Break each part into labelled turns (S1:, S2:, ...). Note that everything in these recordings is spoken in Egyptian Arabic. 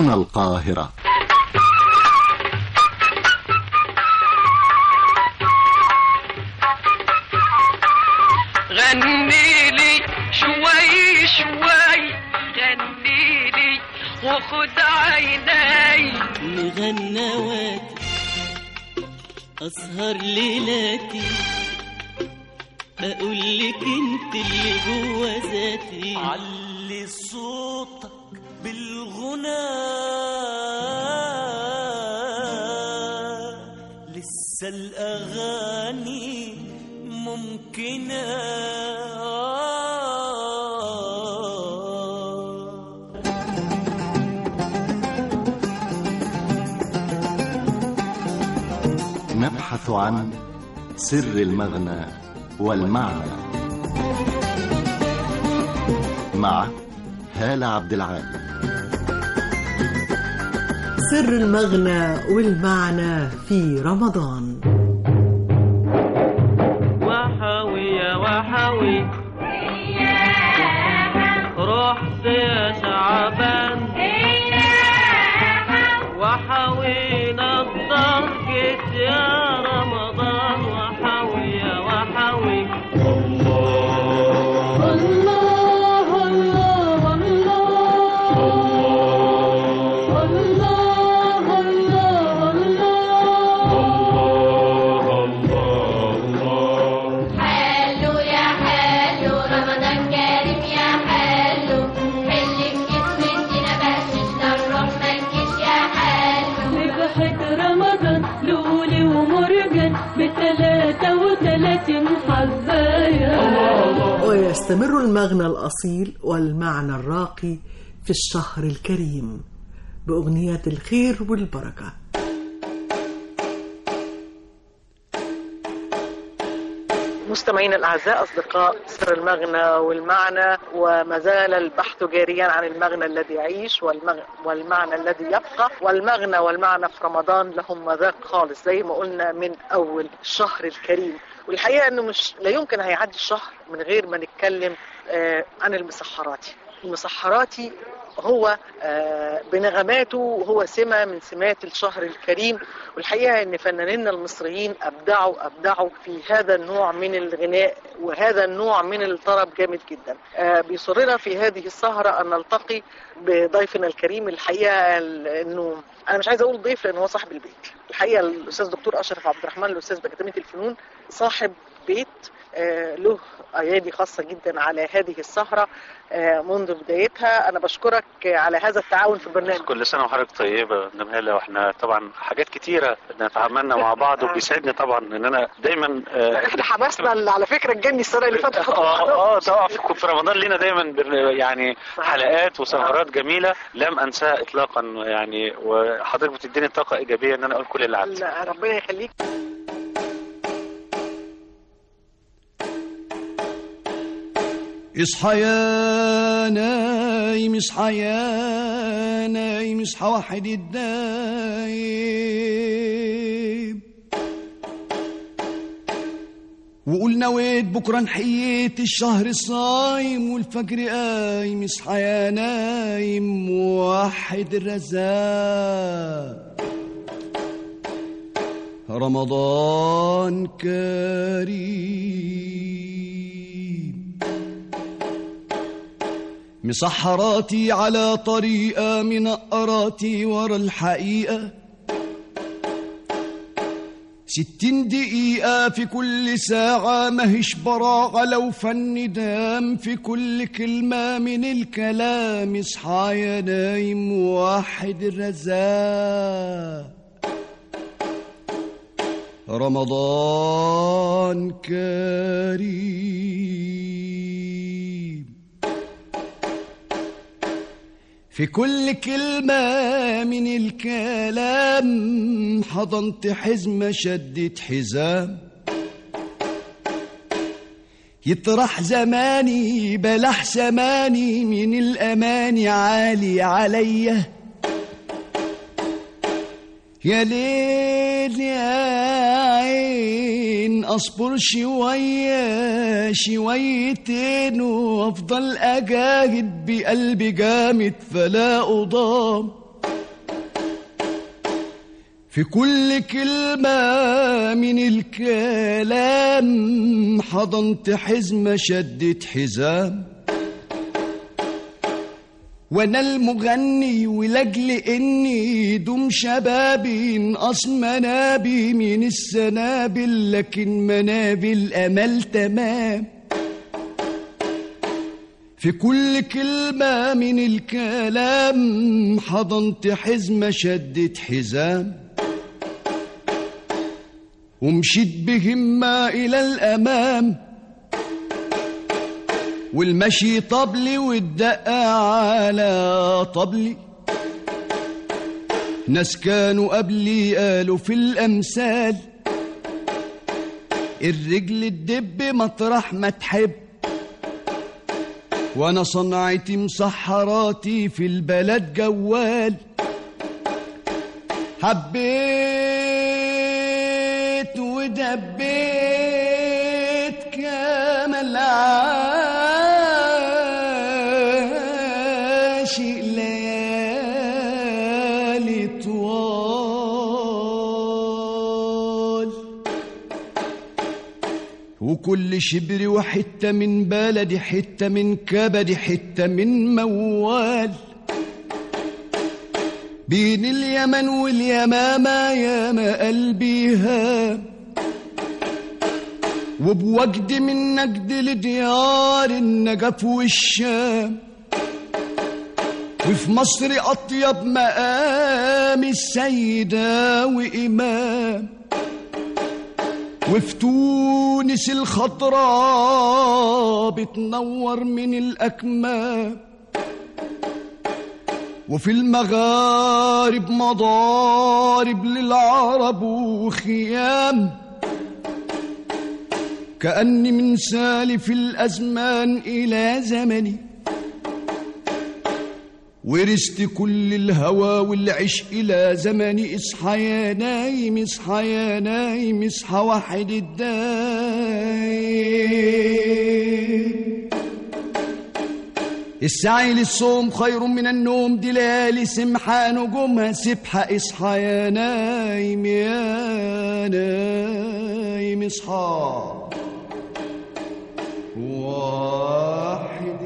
S1: من القاهرة
S2: غني لي شوي شوي غني لي وخد عيني
S3: مغنواتي أسهر ليلاتي أقول لك أنت اللي جوا ذاتي علي صوتك بالغنى لسه الأغاني ممكنة
S1: نبحث عن سر المغنى والمعنى مع هالة عبد العال
S4: سر المغنى والمعنى في رمضان
S3: وحوي يا وحوي رحت يا شعبان وحوينا الضحكة يا رمضان وحوي يا وحوي
S5: حلو يا حلو رمضان كريم يا حلو حل بجسمتنا بهششنا الروح منكش يا حلو
S6: ذبحة رمضان لولي ومرجان بتلاتة وتلاتين حباية
S4: ويستمر المغنى الأصيل والمعنى الراقي في الشهر الكريم بأغنيات الخير والبركة
S7: مستمعينا الاعزاء اصدقاء سر المغنى والمعنى وما زال البحث جاريا عن المغنى الذي يعيش والمغ... والمعنى الذي يبقى والمغنى والمعنى في رمضان لهم مذاق خالص زي ما قلنا من اول الشهر الكريم والحقيقه انه مش لا يمكن هيعدي الشهر من غير ما نتكلم آه عن المسحراتي المسحراتي هو آه، بنغماته هو سمة من سمات الشهر الكريم والحقيقة ان فنانينا المصريين ابدعوا ابدعوا في هذا النوع من الغناء وهذا النوع من الطرب جامد جدا آه، بيصرنا في هذه السهرة ان نلتقي بضيفنا الكريم الحقيقة ال- انه انا مش عايزه اقول ضيف لان هو صاحب البيت الحقيقة الاستاذ دكتور اشرف عبد الرحمن الاستاذ باكاديمية الفنون صاحب بيت آه، له ايادي خاصة جدا على هذه السهرة آه، منذ بدايتها انا بشكرك آه، على هذا التعاون في البرنامج
S8: كل سنه وحضرتك طيبه نمهله واحنا طبعا حاجات كتيره نتعاملنا مع بعض وبيسعدني طبعا ان انا دايما آه،
S7: احنا حماسنا اللي على فكره اتجني السنه اللي فاتت
S8: اه اه طبعا في في رمضان لينا دايما برن- يعني حلقات وسهرات جميله لم انساها اطلاقا يعني وحضرتك بتديني طاقه ايجابيه ان انا اقول كل اللي عندي
S7: لا، ربنا يخليك
S9: اصحى يا نايم اصحى يا نايم اصحى واحد الدايم وقول نويت بكره نحييت الشهر الصايم والفجر قايم اصحى يا نايم وحد الرزاق رمضان كريم مسحراتي على طريقة منقراتي ورا الحقيقة ستين دقيقة في كل ساعة ماهيش براعة لو فن دام في كل كلمة من الكلام اصحى يا نايم واحد الرزاق رمضان كريم في كل كلمة من الكلام حضنت حزمة شدت حزام يطرح زماني بلح زماني من الأماني عالي عليا يا ليل يا عين اصبر شوية شويتين وافضل اجاهد بقلبي جامد فلا اضام في كل كلمة من الكلام حضنت حزمة شدت حزام وانا المغني ولاجل اني دوم شبابي انقص منابي من السنابل لكن منابل امل تمام في كل كلمة من الكلام حضنت حزمة شدت حزام ومشيت بهمة إلى الأمام والمشي طبلي والدقة على طبلي ناس كانوا قبلي قالوا في الأمثال الرجل الدب مطرح ما تحب وانا صنعتي مسحراتي في البلد جوال حبيت ودبيت كامل عاشق ليالي طوال وكل شبر وحتة من بلدي حتة من كبدي حتة من موال بين اليمن واليمامة ياما قلبي هام وبوجد من نجد لديار النجف والشام وفي مصر أطيب مقام السيدة وإمام وفي تونس الخضراء بتنور من الأكمام وفي المغارب مضارب للعرب وخيام كأني من سالف الأزمان إلى زمني ورثت كل الهوى والعشق إلى زمني اصحى يا نايم اصحى يا نايم اصحى واحد الدايم السعي للصوم خير من النوم دي ليالي سمحة نجومها سبحة اصحى يا نايم يا نايم اصحى واحد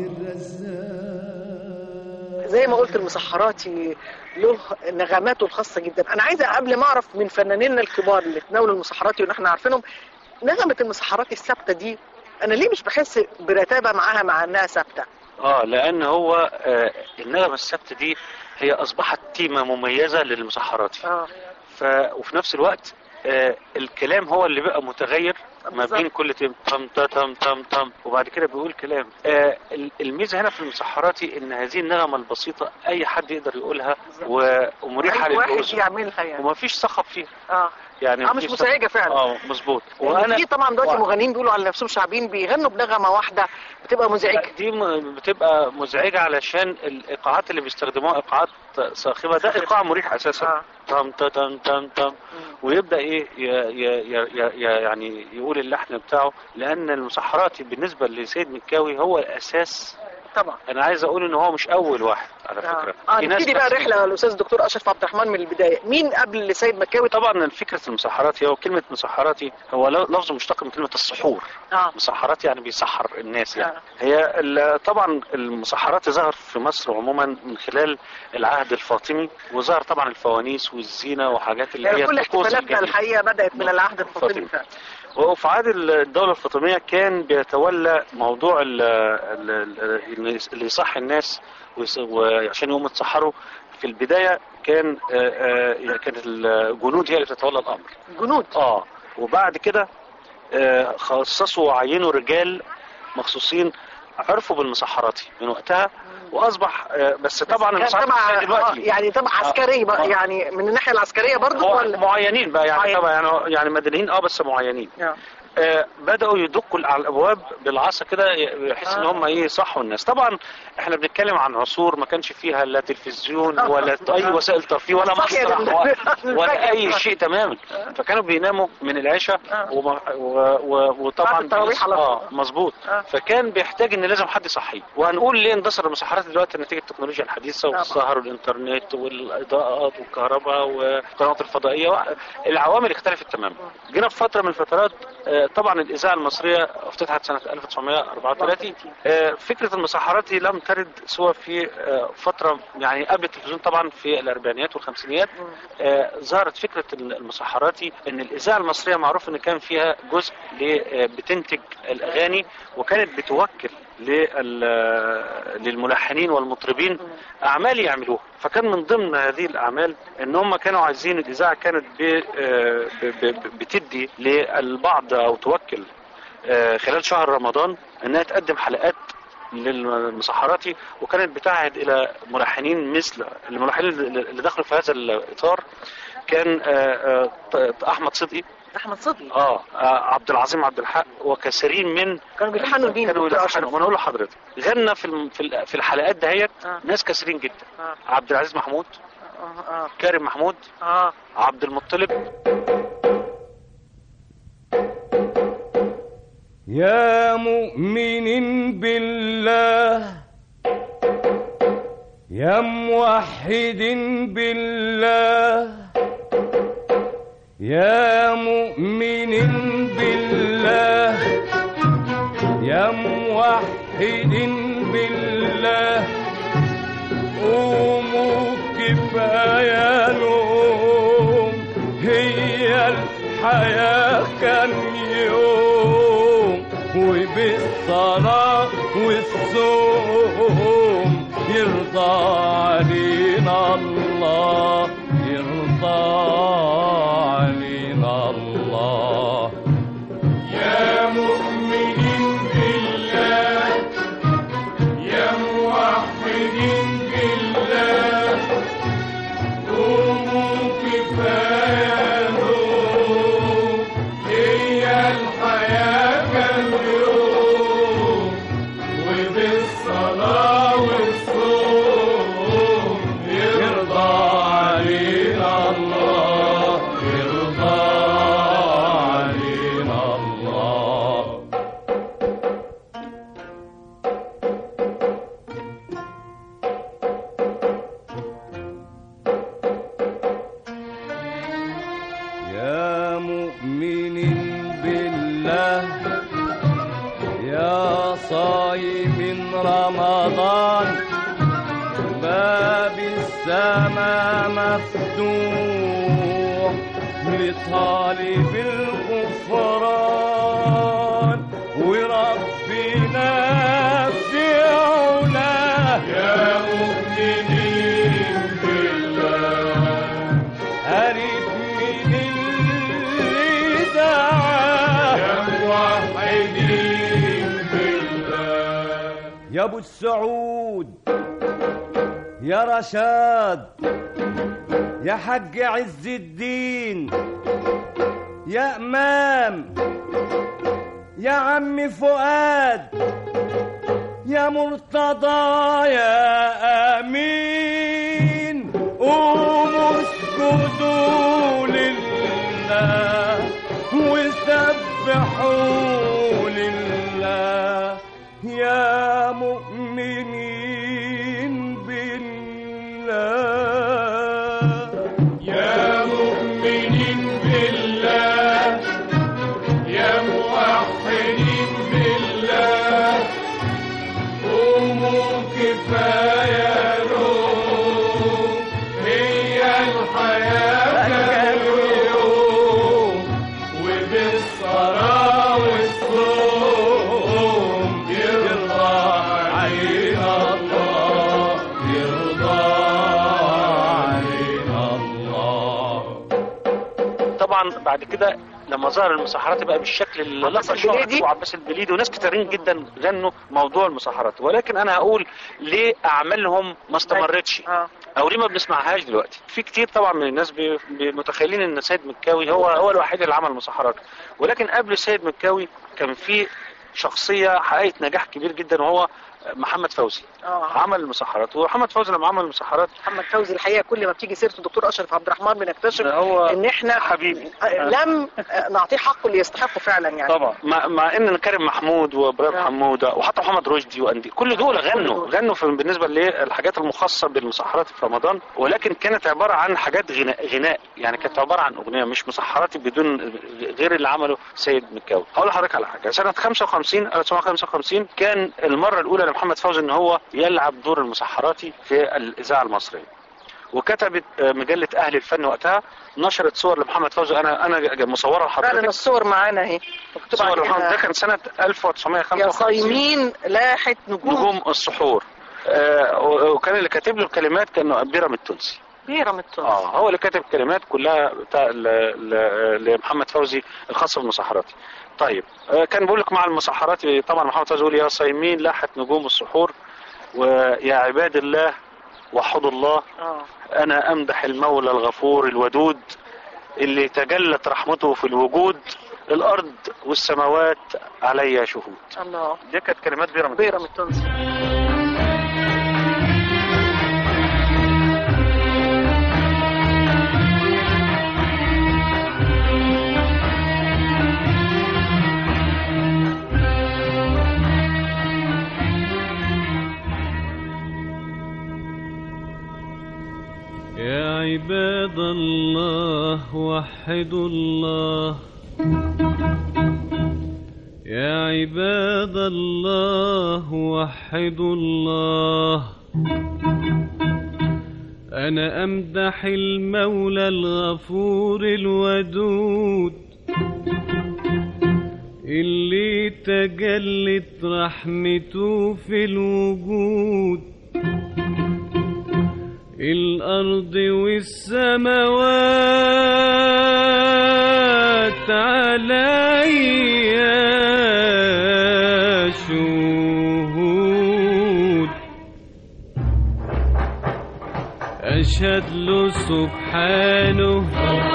S9: الرزاق
S7: زي ما قلت المسحراتي له نغماته الخاصه جدا انا عايزه قبل ما اعرف من فنانينا الكبار اللي تناولوا المسحراتي ونحن عارفينهم نغمه المسحراتي الثابته دي انا ليه مش بحس برتابه معاها مع انها ثابته
S8: اه لان هو آه النغمه الثابته دي هي اصبحت تيمه مميزه للمسحراتي
S7: اه
S8: ف... وفي نفس الوقت آه الكلام هو اللي بقى متغير ما
S7: بالظبط.
S8: بين كل تيم تم تا تم تم تم وبعد كده بيقول كلام آه ال- الميزه هنا في المسحراتي ان هذه النغمه البسيطه اي حد يقدر يقولها و... ومريحه
S7: أي واحد
S8: للاذن
S7: يعملها يعني
S8: وما فيش صخب فيها
S7: اه
S8: يعني
S7: اه مش
S8: مفيش
S7: مزعجه
S8: صخب.
S7: فعلا
S8: اه مظبوط
S7: وانا في طبعا دلوقتي
S8: و-
S7: مغنيين بيقولوا على نفسهم شعبيين بيغنوا بنغمه واحده بتبقى مزعجه
S8: دي م- بتبقى مزعجة علشان الإيقاعات اللي بيستخدموها إيقاعات صاخبة ده إيقاع مريح أساسا
S7: آه.
S8: تم تا تم تم تم ويبدأ إيه ي- ي- ي- ي- ي- يعني يقول اللحن بتاعه لأن المسحراتي بالنسبة لسيد مكاوي هو الأساس
S7: طبعا
S8: أنا عايز أقول إن هو مش أول واحد على فكرة
S7: اه
S8: في ناس
S7: نبتدي بقى
S8: بس-
S7: الرحله الاستاذ الدكتور اشرف عبد الرحمن من البدايه مين قبل سيد مكاوي
S8: طبعا فكرة المسحراتي هو كلمة مسحراتي هو ل- لفظ مشتق من كلمة السحور
S7: اه
S8: مسحرات يعني بيسحر الناس يعني
S7: آه.
S8: هي ال- طبعا المسحرات ظهر في مصر عموما من خلال العهد الفاطمي وظهر طبعا الفوانيس والزينة وحاجات اللي هي
S7: يعني كل
S8: الطقوس
S7: احتفالاتنا
S8: الجميلة.
S7: الحقيقه بدات من العهد الفاطمي
S8: فاطمي.
S7: فعلا
S8: وفي عهد الدولة الفاطمية كان بيتولى موضوع ال- ال- ال- اللي يصحي الناس ويص- وعشان يقوموا يتسحروا في البداية كان آه، آه، كانت الجنود هي اللي بتتولى الأمر
S7: جنود
S8: اه وبعد كده آه، خصصوا وعينوا رجال مخصوصين عرفوا بالمسحراتي من وقتها واصبح آه، بس طبعا
S7: كان
S8: المسحرات
S7: تبع
S8: بتاعت
S7: آه،
S8: دلوقتي
S7: يعني تبع عسكري بقى
S8: آه.
S7: يعني من الناحيه العسكريه برضو
S8: مع-
S7: ولا
S8: معينين بقى يعني
S7: معين.
S8: طبعا يعني يعني مدنيين اه بس معينين
S7: آه.
S8: آه، بداوا يدقوا على الابواب بالعصا كده بحيث ان
S7: آه.
S8: هم ايه يصحوا الناس طبعا احنا بنتكلم عن عصور ما كانش فيها لا تلفزيون ولا اي وسائل ترفيه ولا
S7: صحيح.
S8: مسرح ولا- ولا
S7: فاكر.
S8: اي شيء تماما فكانوا بيناموا من العشاء وما- و- و- وطبعا
S7: بعد التراويح على
S8: اه
S7: طول.
S8: مظبوط
S7: آه.
S8: فكان بيحتاج ان لازم حد يصحيه وهنقول ليه اندثر المسحرات دلوقتي نتيجه التكنولوجيا الحديثه والسهر والانترنت والاضاءات والكهرباء والقنوات الفضائيه العوامل اختلفت تماما جينا في فتره من الفترات آه، طبعا الاذاعه المصريه افتتحت سنه 1934 آه، فكره المسحرات دي لم ترد سوى في آه، فتره يعني قبل التلفزيون طبعا في الاربعينيات والخمسينيات آه، ظهرت فكره المسحراتي ان الاذاعه المصريه معروف ان كان فيها جزء ل- آه، بتنتج الاغاني وكانت بتوكل لل- للملحنين والمطربين اعمال يعملوها فكان من ضمن هذه الاعمال ان هم كانوا عايزين الاذاعه كانت ب- آه، ب- ب- بتدي للبعض او توكل آه، خلال شهر رمضان انها تقدم حلقات للمسحراتي وكانت بتعهد الى ملحنين مثل الملحنين اللي دخلوا في هذا الاطار كان آه، آه، ط- احمد صدقي
S7: احمد صدقي
S8: اه آه، عبد العظيم عبد الحق وكثيرين من
S7: كانوا بيلحنوا لمين
S8: كانوا
S7: دكتور
S8: يلحنوا
S7: أشرف؟
S8: وانا اقول لحضرتك غنى في الم- في ال- في الحلقات دهيت
S7: آه.
S8: ناس كثيرين جدا
S7: آه.
S8: عبد العزيز محمود
S7: اه اه
S8: كارم محمود
S7: اه
S8: عبد المطلب
S10: يا مؤمن بالله يا موحد بالله يا مؤمن بالله يا موحد بالله قوموا كفاية نوم هي الحياة كم يوم وبالصلاة والصوم يرضى علينا الله يرضى علينا الله يا مؤمنين بالله يا موحدين بالله قوموا كفاية نوم هي الحياة كم يوم وبالصلاة والصوم يرضى علينا الله يرضى علينا الله يا مؤمن بالله يا صايم رمضان باب السماء مفتوح لطالب الغفران وربنا في علاه يا مؤمنين بالله قريب من اللي دعاه يا موحدين بالله يا ابو السعود يا رشاد يا حج عز الدين يا امام يا عم فؤاد يا مرتضى يا امين قوموا اسجدوا لله وسبحوا لله يا مؤمنين بالله يا مؤمنين بالله يا موحدين بالله قوموا كفاية نوم هي الحياة كم يوم وبالصلاة والصوم يرضى علينا الله يرضى علينا الله
S8: طبعا بعد كده لما ظهر المسحرات بقى بالشكل اللي
S7: عباس
S8: لقى شهرة
S7: البليدي.
S8: وعباس البليدي وناس كتيرين جدا غنوا موضوع المسحرات ولكن انا هقول ليه اعمالهم ما استمرتش
S7: اه
S8: او ليه ما بنسمعهاش دلوقتي في كتير طبعا من الناس بي- بي- متخيلين ان سيد مكاوي هو هو الوحيد اللي عمل مسحرات ولكن قبل سيد مكاوي كان في شخصيه حققت نجاح كبير جدا وهو محمد فوزي
S7: اه
S8: عمل المسحرات ومحمد فوزي لما عمل المسحرات
S7: محمد فوزي الحقيقه كل ما بتيجي سيره الدكتور اشرف عبد الرحمن بنكتشف
S8: هو
S7: ان احنا
S8: حبيبي
S7: لم نعطيه حقه اللي يستحقه فعلا يعني
S8: طبعا مع, مع ان كريم محمود وابراهيم حموده وحتى محمد رشدي واندي كل دول غنوا غنوا في بالنسبه للحاجات المخصصه بالمسحرات في رمضان ولكن كانت عباره عن حاجات غناء غناء يعني كانت عباره عن اغنيه مش مسحرات بدون غير اللي عمله سيد مكاوي هقول لحضرتك على حاجه سنه 55 1955 كان المره الاولى لمحمد فوزي ان هو يلعب دور المسحراتي في الاذاعه المصريه وكتبت آه، مجله اهل الفن وقتها نشرت صور لمحمد فوزي انا انا مصورها لحضرتك
S7: فعلا الصور معانا اهي مكتوب
S8: صور
S7: عليها
S8: محمد ده كان سنة
S7: يا
S8: 1955
S7: صايمين لاحت نجوم
S8: نجوم السحور آه و- وكان اللي كاتب له الكلمات كان بيرم التونسي
S7: بيرم التونسي
S8: اه هو اللي كاتب الكلمات كلها بتاع ل- ل- لمحمد فوزي الخاصة بالمسحراتي طيب آه كان بيقول لك مع المسحراتي طبعا محمد فوزي يقول يا صايمين لاحت نجوم السحور ويا عباد الله وحدوا الله
S7: اه
S8: أنا أمدح المولى الغفور الودود اللي تجلت رحمته في الوجود الأرض والسماوات علي شهود
S7: الله
S8: دي كانت كلمات بيرم
S7: بيرم التونسي
S6: يا عباد الله وحدوا الله يا عباد الله وحدوا الله أنا أمدح المولى الغفور الودود اللي تجلت رحمته في الوجود الأرض والسماوات عليا شهود أشهد له سبحانه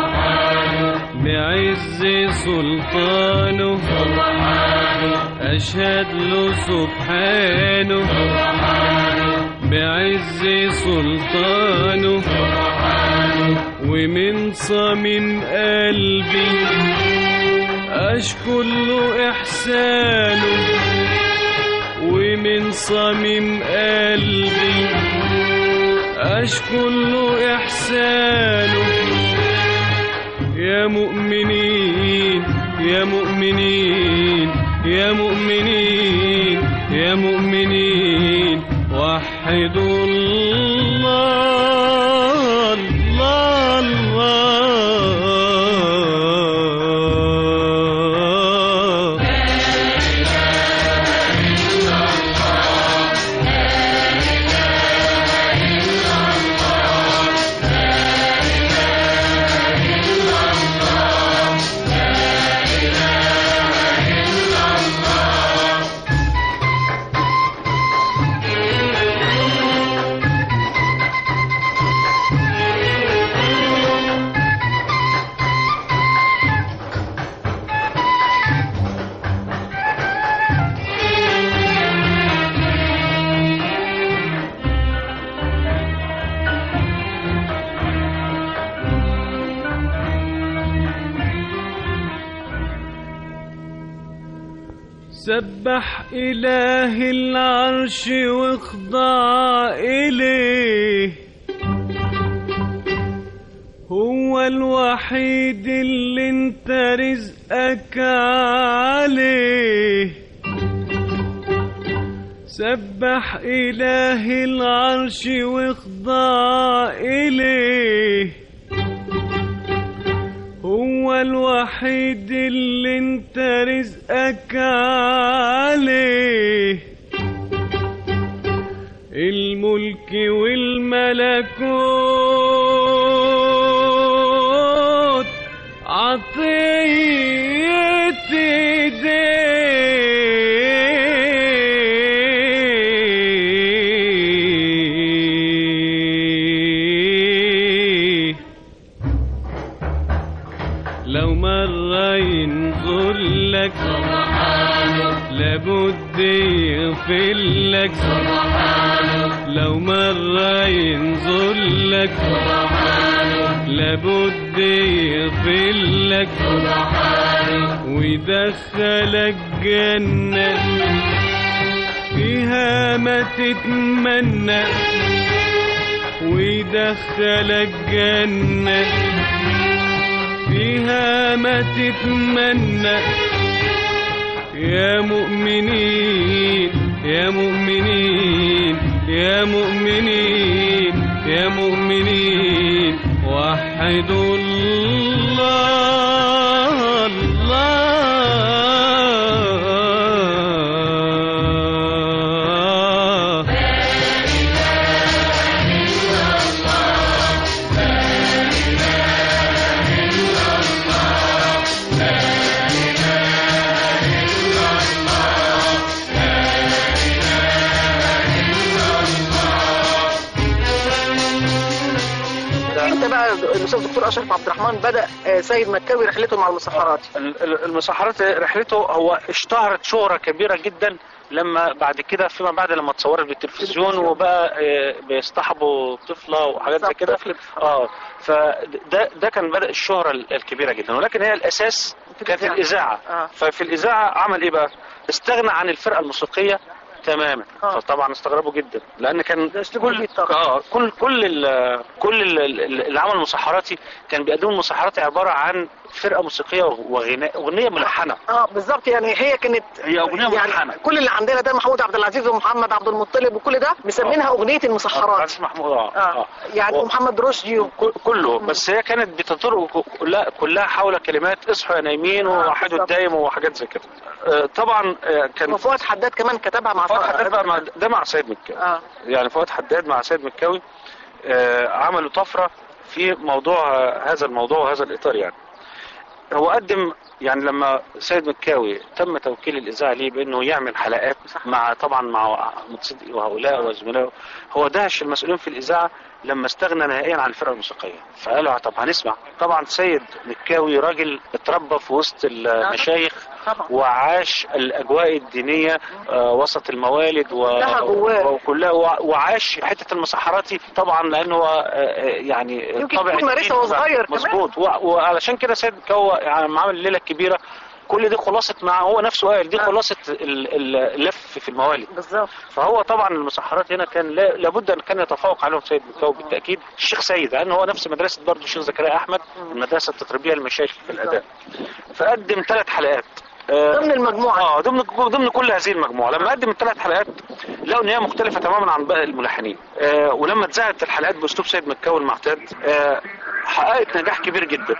S6: بعز سلطانه أشهد له سبحانه بعز سلطانه ومن صميم قلبي أشكر له إحسانه ومن صميم قلبي أشكر له إحسانه يا مؤمنين يا مؤمنين يا مؤمنين يا مؤمنين وحدوا الله الله الله سبح إله العرش واخضع إليه هو الوحيد اللي انت رزقك عليه سبح إله العرش واخضع إليه هو الوحيد اللي انت رزقك عليه الملك والملكوت عطية مرة ينزل لك لابد يغفر لك لو مرة ينزل لك لابد يغفر لك ويدخلك جنة فيها ما تتمنى ويدخلك جنة فيها ما تتمنى يا مؤمنين يا مؤمنين يا مؤمنين يا مؤمنين وحدوا الله الله
S7: امتى بقى الاستاذ الدكتور اشرف عبد الرحمن بدا آه، سيد مكاوي رحلته مع المسحرات
S8: ال- ال- المسحرات رحلته هو اشتهرت شهرة كبيرة جدا لما بعد كده فيما بعد لما اتصورت بالتلفزيون وبقى آه، بيصطحبوا طفلة وحاجات زي كده اه فده ده كان بدأ الشهرة ال- الكبيرة جدا ولكن هي الأساس كان في الإذاعة
S7: آه.
S8: ففي الإذاعة عمل إيه بقى؟ استغنى عن الفرقة الموسيقية تماما فطبعا استغربوا جدا لان كان كل اه كل كل ال كل ال- ال- اللي عمل المسحراتي كان بيقدموا المسحراتي عباره عن فرقه موسيقيه وغناء اغنيه ملحنه
S7: اه بالظبط يعني هي كانت
S8: هي اغنيه
S7: يعني
S8: ملحنه
S7: كل اللي عندنا ده محمود عبد العزيز ومحمد عبد المطلب وكل ده مسمينها اغنيه المسحرات
S8: عزيز محمود اه, آه.
S7: يعني
S8: و-
S7: محمد رشدي و...
S8: كله بس هي كانت بتدور كلها كلها حول كلمات اصحوا يا نايمين ووحدوا الدايم وحاجات زي كده آه، طبعا آه، كان
S7: وفؤاد حداد كمان كتبها مع
S8: فؤاد حداد بقى مع ده مع سيد مكاوي
S7: اه
S8: يعني فؤاد حداد مع سيد مكاوي آه، عملوا طفره في موضوع آه، هذا الموضوع وهذا الاطار يعني هو قدم يعني لما سيد مكاوي تم توكيل الاذاعه ليه بانه يعمل حلقات مع طبعا مع محمود صدقي وهؤلاء وزملائه هو دهش المسؤولين في الاذاعه لما استغنى نهائيا عن الفرقه الموسيقيه فقالوا طب هنسمع طبعا سيد مكاوي راجل اتربى في وسط المشايخ وعاش الاجواء الدينيه آه، وسط الموالد و...
S7: كلها جواه.
S8: وكلها وع- وعاش حته المسحراتي طبعا لانه هو آه، آه، يعني
S7: يمكن
S8: طبع
S7: يكون مارسها
S8: الدين
S7: وهو صغير كمان.
S8: مظبوط و- وعلشان كده سيد مكاوي يعني لما عمل الليله الكبيره كل دي خلاصة مع هو نفسه قال دي خلاصة ال- ال- اللف في الموالد
S7: بالظبط
S8: فهو طبعا المسحرات هنا كان لا- لابد ان كان يتفوق عليهم سيد مكاوي بالتاكيد الشيخ سيد لان هو نفس مدرسه برضه الشيخ زكريا احمد المدرسه التطريبيه للمشايخ في الاداء فقدم ثلاث حلقات آه،
S7: ضمن المجموعه
S8: اه ضمن ضمن كل هذه المجموعه لما قدم الثلاث حلقات لقوا ان هي مختلفه تماما عن باقي الملحنين آه ولما اتذاعت الحلقات باسلوب سيد مكاوي المعتاد آه حققت نجاح كبير جدا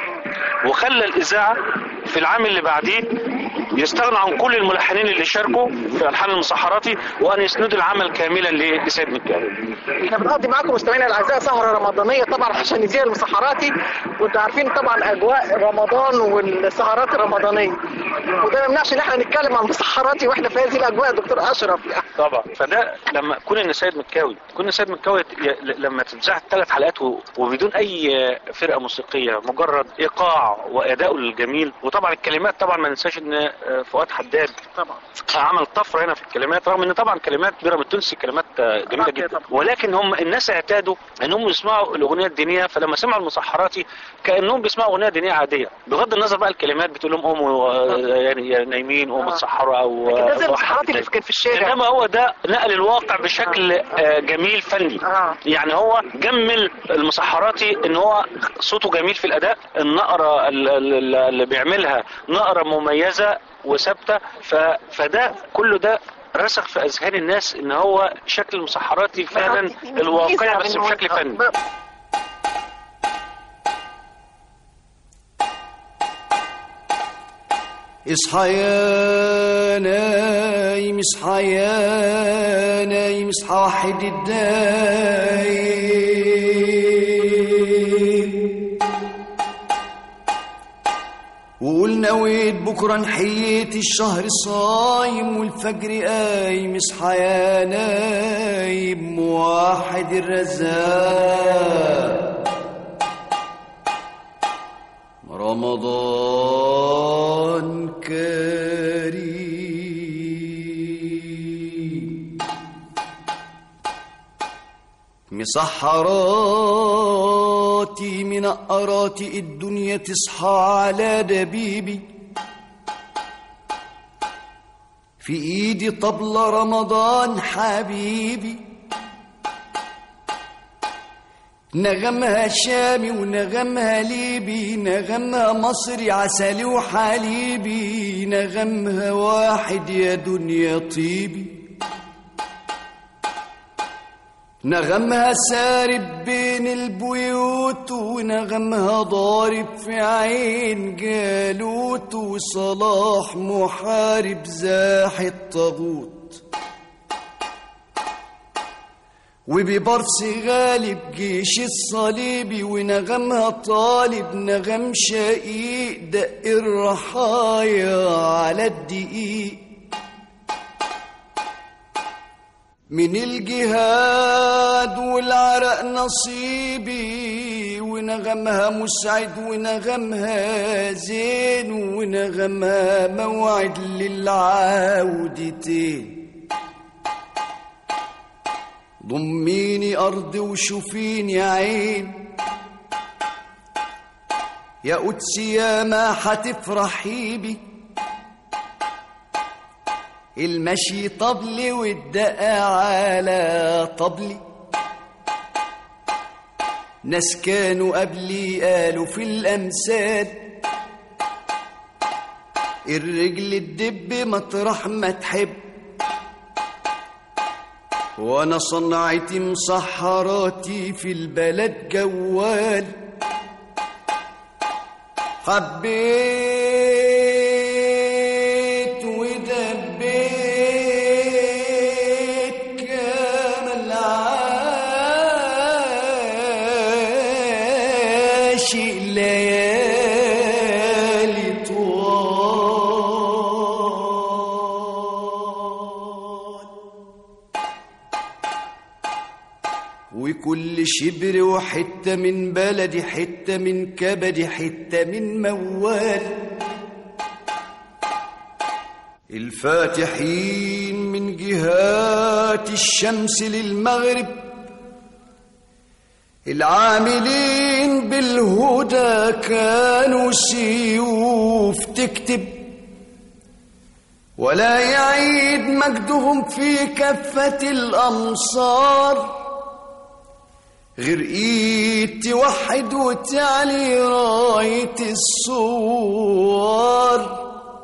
S8: وخلى الاذاعه في العام اللي بعديه يستغنى عن كل الملحنين اللي شاركوا في الحان المسحراتي وان يسندوا العمل كاملا ل- لسيد مكاوي
S7: احنا بنقضي معاكم مستمعينا الاعزاء سهره رمضانيه طبعا عشان نذيع المسحراتي وانتوا عارفين طبعا اجواء رمضان والسهرات الرمضانيه وده ما يمنعش ان احنا نتكلم عن المسحراتي واحنا في هذه الاجواء دكتور اشرف يعني
S8: طبعا فده لما كون ان سيد مكاوي كون ان سيد مكاوي ي- لما تتذاع ثلاث حلقات و- وبدون اي فرقه موسيقيه مجرد ايقاع واداؤه الجميل وطبعا الكلمات طبعا ما ننساش ان فؤاد حداد
S7: طبعا
S8: عمل طفره هنا في الكلمات رغم ان طبعا كلمات بيرام التونسي كلمات جميله جدا ولكن هم الناس اعتادوا انهم يسمعوا الاغنيه الدينيه فلما سمعوا المسحراتي كانهم بيسمعوا اغنيه دينيه عاديه بغض النظر بقى الكلمات بتقول لهم قوموا آه، يعني يا نايمين قوموا اتسحروا او
S7: لكن ده زي
S8: أو
S7: المسحراتي اللي كان في الشارع
S8: انما هو ده نقل الواقع بشكل آه، جميل فني يعني هو جمل المسحراتي ان هو صوته جميل في الاداء النقره ال- ال- اللي بيعملها نقره مميزه وثابته ف- فده كله ده رسخ في اذهان الناس ان هو شكل المسحراتي فعلا الواقعي بس بشكل فني
S9: اصحى يا نايم اصحى يا نايم اصحى واحد الدايم وقول نويت بكرة نحييت الشهر صايم والفجر قايم اصحى يا نايم واحد الرزاق رمضان مسحراتي منقراتي الدنيا تصحى على دبيبي في ايدي طبلة رمضان حبيبي نغمها شامي ونغمها ليبي نغمها مصري عسلي وحليبي نغمها واحد يا دنيا طيبي نغمها سارب بين البيوت ونغمها ضارب في عين جالوت وصلاح محارب زاح الطاغوت وببرص غالب جيش الصليبي ونغمها طالب نغم شقيق دق الرحايا على الدقيق من الجهاد والعرق نصيبي ونغمها مسعد ونغمها زين ونغمها موعد للعودتين ضميني أرض وشوفيني عين يا قدسي يا ما حتفرحي بي المشي طبلي والدقة على طبلي ناس كانوا قبلي قالوا في الأمثال الرجل الدب مطرح ما تحب وانا صنعتي مسحراتي في البلد جوال حبيت ودبيت كما العاشق ليالي طوال وكل شبر وحتة من بلدي حتة من كبدي حتة من موال الفاتحين من جهات الشمس للمغرب العاملين بالهدى كانوا سيوف تكتب ولا يعيد مجدهم في كفة الأمصار غير ايد توحد وتعلي راية الصور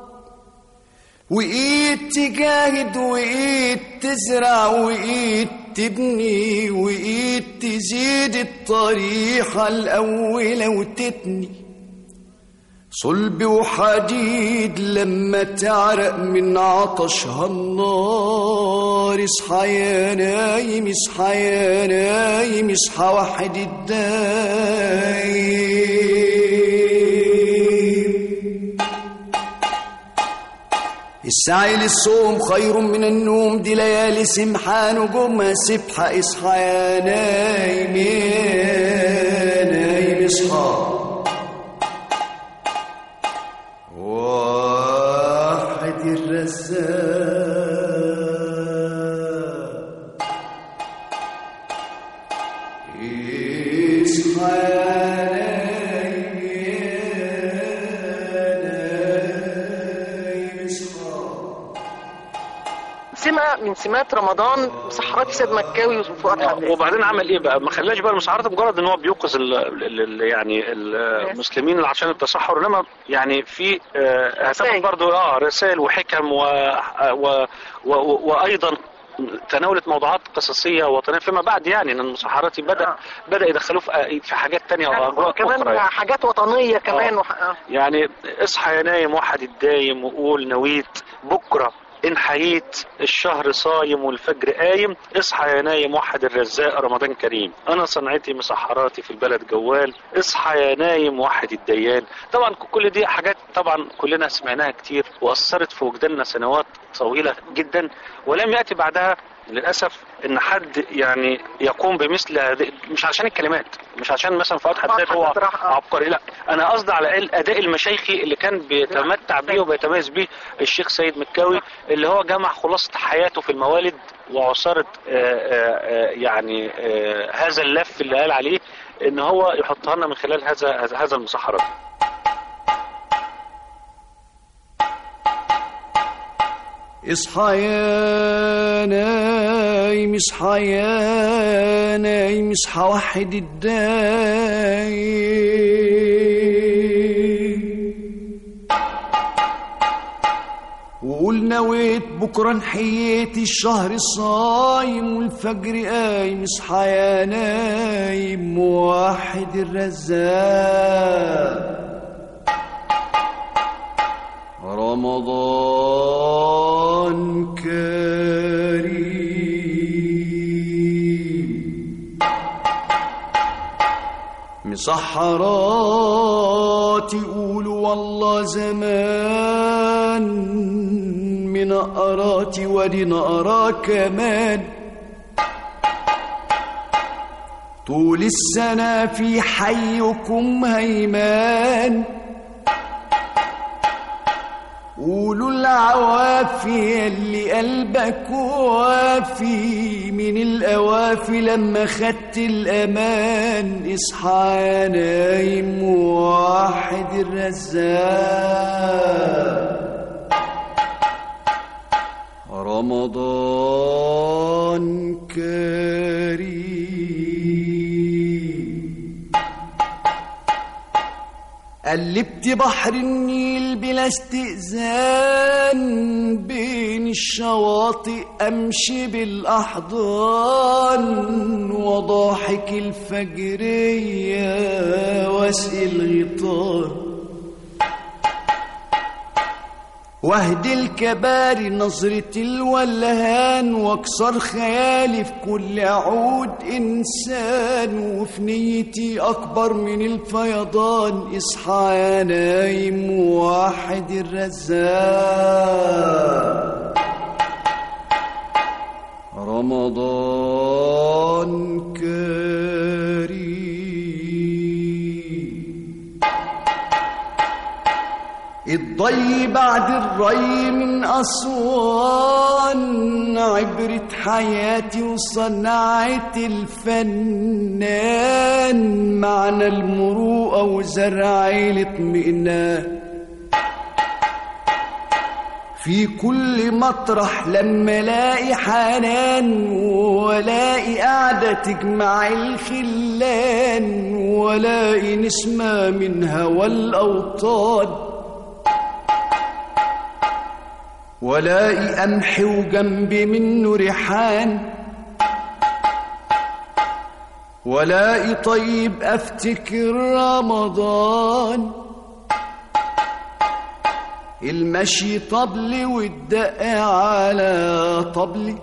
S9: وايد تجاهد وايد تزرع وايد تبني وايد تزيد الطريقة الأولى وتتني صلب وحديد لما تعرق من عطشها النار اصحى يا نايم اصحى يا نايم اصحى وحد الدايم السعي للصوم خير من النوم دي ليالي سمحة نجومها سبحة اصحى يا نايم يا نايم اصحى واحد الرزاق اصحى يا نايم يا نايم اصحى
S7: سمة من سمات رمضان مسحرات سيد مكاوي وفؤاد حداد
S8: وبعدين عمل ايه بقى ما خلاش بقى المسحرات مجرد ان هو بيوقظ ال ال ال يعني المسلمين عشان التسحر انما يعني في آه، هتاخد برضو اه رسائل وحكم و و و و وايضا تناولت موضوعات قصصيه وطنيه فيما بعد يعني ان المسحرات بدا بدا يدخلوه في في حاجات تانية واجواء
S7: كمان
S8: اخرى يعني.
S7: حاجات وطنية كمان
S8: آه.
S7: وح... آه.
S8: يعني اصحى يا نايم وحد الدايم وقول نويت بكرة إن حييت الشهر صايم والفجر قايم اصحى يا نايم وحد الرزاق رمضان كريم أنا صنعتي مسحراتي في البلد جوال اصحى يا نايم وحد الديان طبعا كل دي حاجات طبعا كلنا سمعناها كتير وأثرت في وجداننا سنوات طويلة جدا ولم يأتي بعدها للاسف ان حد يعني يقوم بمثل هذه مش عشان الكلمات مش عشان مثلا فؤاد حداد هو عبقري لا انا قصدي على الاداء المشايخي اللي كان بيتمتع بيه وبيتميز بيه الشيخ سيد مكاوي اللي هو جمع خلاصه حياته في الموالد وعصاره آه، آه، آه، يعني آه، هذا اللف اللي قال عليه ان هو يحطها لنا من خلال هذا هذا- هذا المسحرات
S9: اصحى يا نايم اصحى يا نايم اصحى وحد الدايم وقول نويت بكره نحييت الشهر الصايم والفجر قايم اصحى يا نايم واحد الرزاق رمضان كريم مسحرات يقولوا والله زمان من أقراتي ودي نقرا كمان طول السنة في حيكم هيمان قولوا العوافي اللي قلبك وافي من الأوافي لما خدت الأمان اصحى يا نايم واحد الرزاق رمضان كريم قلبت بحر النيل بلا استئذان بين الشواطئ امشي بالاحضان وضاحك الفجريه واسقي الغيطان واهدي الكباري نظرة الولهان واكسر خيالي في كل عود انسان وفي نيتي اكبر من الفيضان اصحى يا نايم واحد الرزاق رمضان كريم الضي بعد الري من أسوان عبرة حياتي وصنعة الفنان معنى المروءة وزرع الاطمئنان في كل مطرح لما الاقي حنان والاقي قاعدة تجمع الخلان والاقي نسمة من هوى الأوطان ولاقي قمح وجنبي منه ريحان ولاقي طيب افتكر رمضان المشي طبلي والدق على طبلي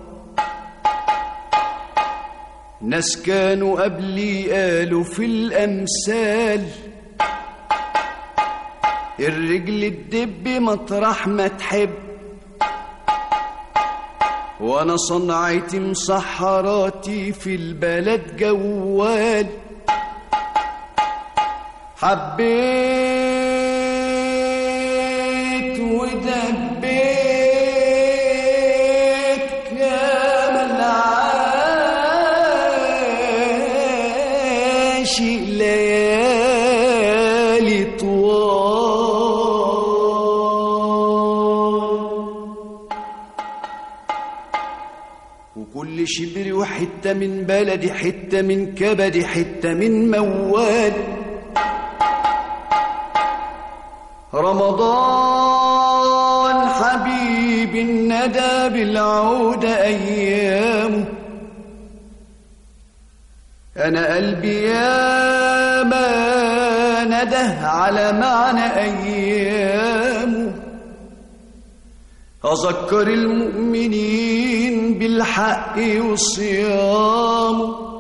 S9: ناس كانوا قبلي قالوا في الامثال الرجل الدب مطرح ما تحب وانا صنعتي مسحراتي في البلد جوال حبيت ودبيت كامل عاشق ليالي طوال وكل شبر وحتة من بلدي حتة من كبدي حتة من موال رمضان حبيب الندى بالعودة أيامه أنا قلبي يا ما نده على معنى أيامه أذكر المؤمنين بالحق وصيامه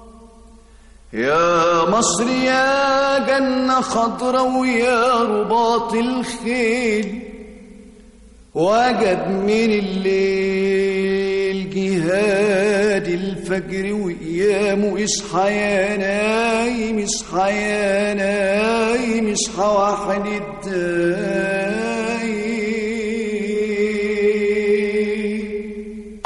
S9: يا مصر يا جنة خضرة ويا رباط الخيل وجب من الليل جهاد الفجر وقيامه اصحى يا نايم اصحى يا نايم اصحى واحد الدايم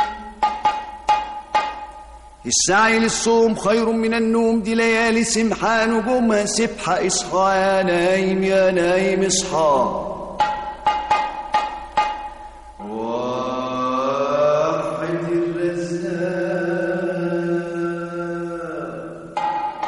S9: السعي للصوم خير من النوم دي ليالي سمحة نجومها سبحة اصحى يا نايم يا نايم اصحى واحد الرزاق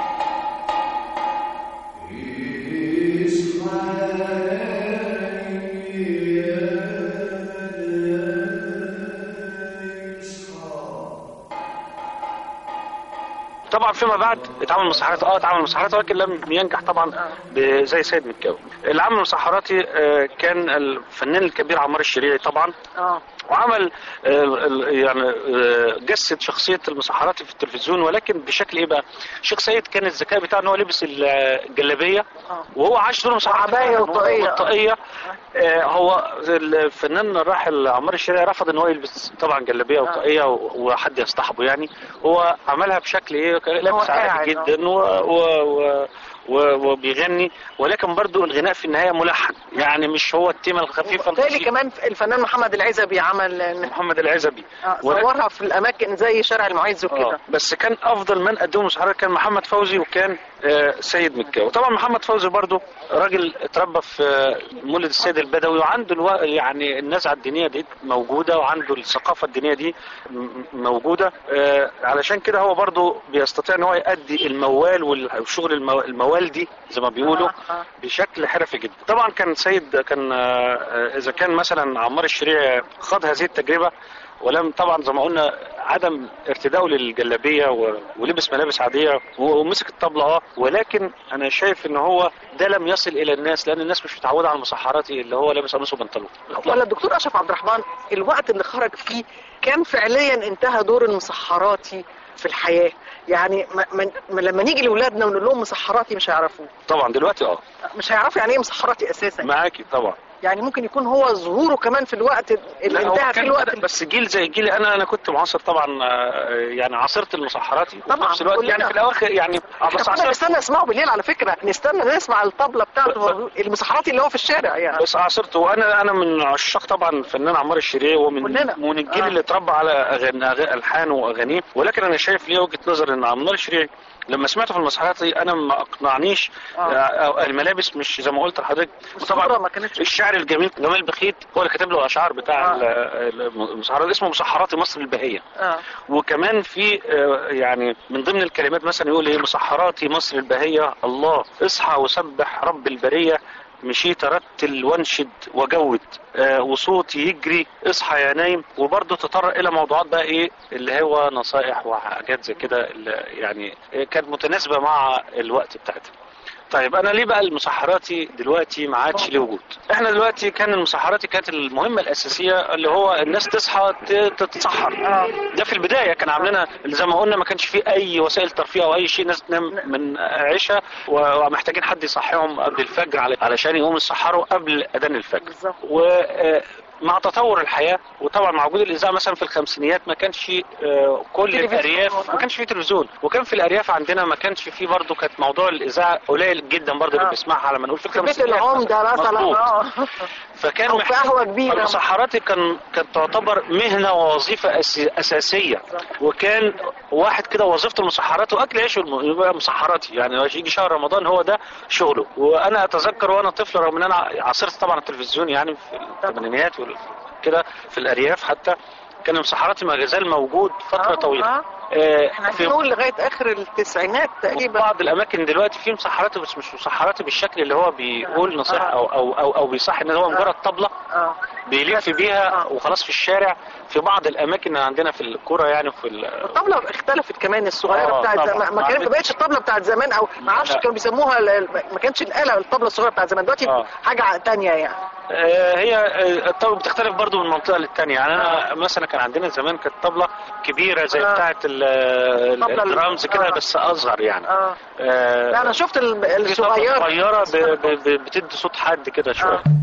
S8: طبعا فيما بعد اتعمل مسحرات اه اتعمل مسحرات ولكن لم ينجح طبعا ب- زي سيد مكاوي العمل المسحراتي آه، كان الفنان الكبير عمار الشريعي طبعا
S7: اه
S8: وعمل آه، ال- يعني آه، جسد شخصية المسحراتي في التلفزيون ولكن بشكل ايه بقى؟ شيخ سيد كان الذكاء بتاعه ان هو لبس الجلابية
S7: اه
S8: وهو عاش دور مسحراتي
S7: عباية
S8: فعلاً.
S7: وطاقية.
S8: والطاقية آه، هو الفنان الراحل عمار الشريعي رفض ان هو يلبس طبعا جلابية وطاقية و- وحد يصطحبه يعني هو عملها بشكل ايه كان
S7: هو
S8: لابس
S7: قاعد،
S8: عادي
S7: آه.
S8: جدا و... و... و... و- وبيغني ولكن برضو الغناء في النهاية ملحن يعني مش هو التيمة الخفيفة
S7: بالتالي
S8: البسيطة.
S7: كمان الفنان محمد العزبي عمل
S8: محمد العزبي
S7: آه،
S8: ولكن-
S7: صورها في الاماكن زي شارع المعز وكده
S8: آه، بس كان افضل من قدموا مسحرات كان محمد فوزي وكان آه، سيد مكاوي طبعا محمد فوزي برضو راجل اتربى في آه، مولد السيد البدوي وعنده الو... يعني النزعه الدينيه دي موجوده وعنده الثقافه الدينيه دي م- موجوده آه، علشان كده هو برضو بيستطيع ان هو يؤدي الموال والشغل المو... الموال دي زي ما بيقولوا
S7: آه، آه.
S8: بشكل حرفي جدا طبعا كان سيد كان آه، آه، اذا كان مثلا عمار الشريعي خاض هذه التجربه ولم طبعا زي ما قلنا عدم ارتداؤه للجلابيه و- ولبس ملابس عاديه و- ومسك الطبله اه ولكن انا شايف ان هو ده لم يصل الى الناس لان الناس مش متعوده على المسحراتي اللي هو لابس قميص وبنطلون
S7: ولا الدكتور اشرف عبد الرحمن الوقت اللي خرج فيه كان فعليا انتهى دور المسحراتي في الحياه يعني ما ما ما لما نيجي لاولادنا ونقول لهم مسحراتي مش هيعرفوه
S8: طبعا دلوقتي اه
S7: مش هيعرفوا يعني ايه مسحراتي اساسا
S8: معاكي طبعا
S7: يعني ممكن يكون هو ظهوره كمان في الوقت اللي
S8: لا، هو
S7: انتهى فيه
S8: كان
S7: الوقت
S8: بدأ بس جيل زي جيلي انا انا كنت معاصر طبعا آه، يعني عاصرت المسحراتي وفي
S7: طبعاً،
S8: نفس الوقت
S7: كلنا.
S8: يعني في الاواخر يعني آه،
S7: احنا
S8: بس
S7: كنا
S8: عاصرت
S7: نستنى نسمعه بالليل على فكره نستنى نسمع الطبله بتاعته المسحراتي اللي هو في الشارع يعني
S8: بس عاصرته وانا انا من عشاق طبعا الفنان عمار الشريعي ومن
S7: كلنا.
S8: من الجيل
S7: آه.
S8: اللي اتربى على أغاني أغ- الحان واغانيه ولكن انا شايف ليه وجهه نظر ان عمار الشريعي لما سمعته في المسرحيات دي انا ما اقنعنيش
S7: آه.
S8: آه. الملابس مش زي ما قلت لحضرتك
S7: الصورة
S8: وطبعا
S7: ما كانتش
S8: الشعر الجميل جمال بخيت هو اللي كاتب له الاشعار بتاع
S7: آه.
S8: ال- المسحرات اسمه مسحرات مصر البهيه
S7: اه
S8: وكمان في آه، يعني من ضمن الكلمات مثلا يقول ايه مسحراتي مصر البهية الله اصحى وسبح رب البرية مشيت ارتل وانشد وجود آه، وصوتي يجري اصحى يا نايم وبرضه تطرق الى موضوعات بقى ايه اللي هو نصائح وحاجات زي كده اللي يعني آه، كانت متناسبة مع الوقت بتاعتها طيب انا ليه بقى المسحراتي دلوقتي ما عادش ليه وجود احنا دلوقتي كان المسحراتي كانت المهمه الاساسيه اللي هو الناس تصحى ت- تتسحر ده في البدايه كان عاملينها زي ما قلنا ما كانش فيه اي وسائل ترفيه او اي شيء ناس تنام من عشاء و- ومحتاجين حد يصحيهم قبل الفجر على- علشان يقوموا يسحروا قبل اذان الفجر
S7: بالظبط
S8: و آه، مع تطور الحياه وطبعا مع وجود الاذاعه مثلا في الخمسينيات ما كانش آه، كل
S7: تلفزيون.
S8: الارياف ما كانش فيه تلفزيون وكان في الارياف عندنا ما كانش فيه برضه كانت موضوع الاذاعه قليل جدا برضه اللي
S7: آه.
S8: بيسمعها على ما نقول في
S7: في بيت
S8: الخمسينيات
S7: العمده مثلا
S8: مظبوط.
S7: اه
S8: فكان
S7: أو في
S8: محتاج-
S7: قهوة كبيرة.
S8: المسحراتي كان كانت تعتبر مهنه ووظيفه أس... اساسيه وكان واحد كده وظيفته المسحرات واكل عيشه الم- يبقى مسحراتي يعني لما يجي شهر رمضان هو ده شغله وانا اتذكر وانا طفل رغم ان انا عاصرت طبعا التلفزيون يعني في الثمانينات وال- كده في الارياف حتى كان المسحراتي ما زال موجود فتره
S7: آه،
S8: طويله
S7: آه.
S8: آه،
S7: احنا
S8: في
S7: هنقول لغايه اخر التسعينات
S8: في
S7: تقريبا
S8: بعض الاماكن دلوقتي في مسحراتي بس مش مسحراتي بالشكل اللي هو بيقول نصيحه
S7: آه.
S8: او او او, أو بيصح ان هو مجرد طبله
S7: اه
S8: بيلف بيها وخلاص في الشارع في بعض الاماكن عندنا في الكوره يعني في ال-
S7: الطبله اختلفت كمان الصغيره
S8: آه،
S7: بتاعت
S8: طبعاً.
S7: زمان ما كانت ما بقتش الطبله بتاعت زمان او ما اعرفش
S8: لا.
S7: كانوا بيسموها ال- ال- ما كانتش الاله الطبله الصغيره بتاعت زمان دلوقتي
S8: آه.
S7: حاجه تانية يعني
S8: آه، هي آه، الطبله بتختلف برضو من منطقه للتانيه يعني انا مثلا كان عندنا زمان كانت طبله كبيره زي
S7: آه.
S8: بتاعه ال- ال-
S7: الطبلة ال-
S8: الدرامز كده
S7: آه.
S8: بس اصغر يعني
S7: اه
S8: آه،
S7: لا انا شفت ال-
S8: في طبلة
S7: الصغيره
S8: صغيره ب- ب- ب- بتدي صوت حد كده شويه
S7: آه.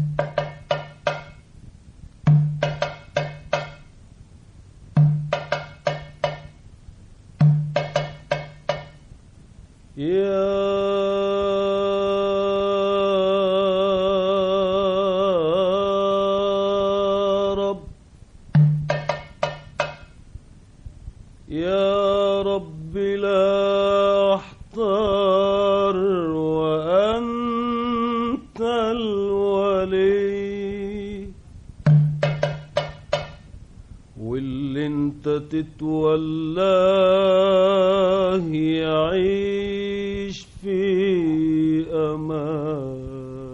S6: تتولاه يعيش في أمان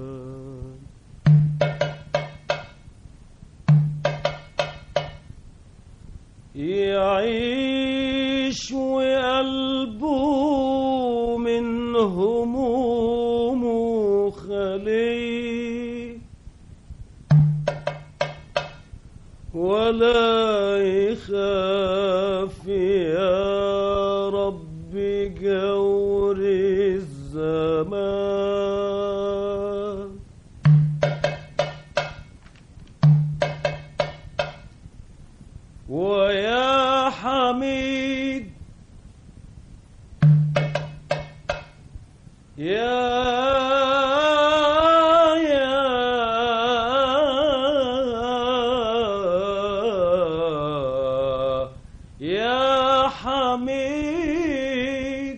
S6: يعيش وقلبه من همومه خلي ولا يخاف يا رب جور الزمان ويا حميد يا يا يا حميد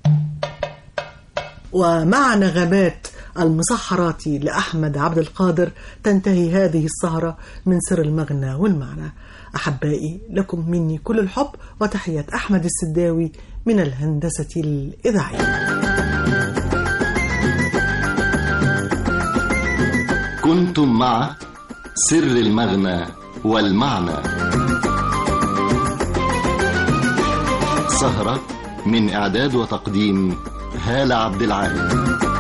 S4: ومع نغمات المسحرات لأحمد عبد القادر تنتهي هذه السهرة من سر المغنى والمعنى أحبائي لكم مني كل الحب وتحية أحمد السداوي من الهندسة الإذاعية
S1: كنتم مع سر المغنى والمعنى سهرة من إعداد وتقديم هالة عبد العال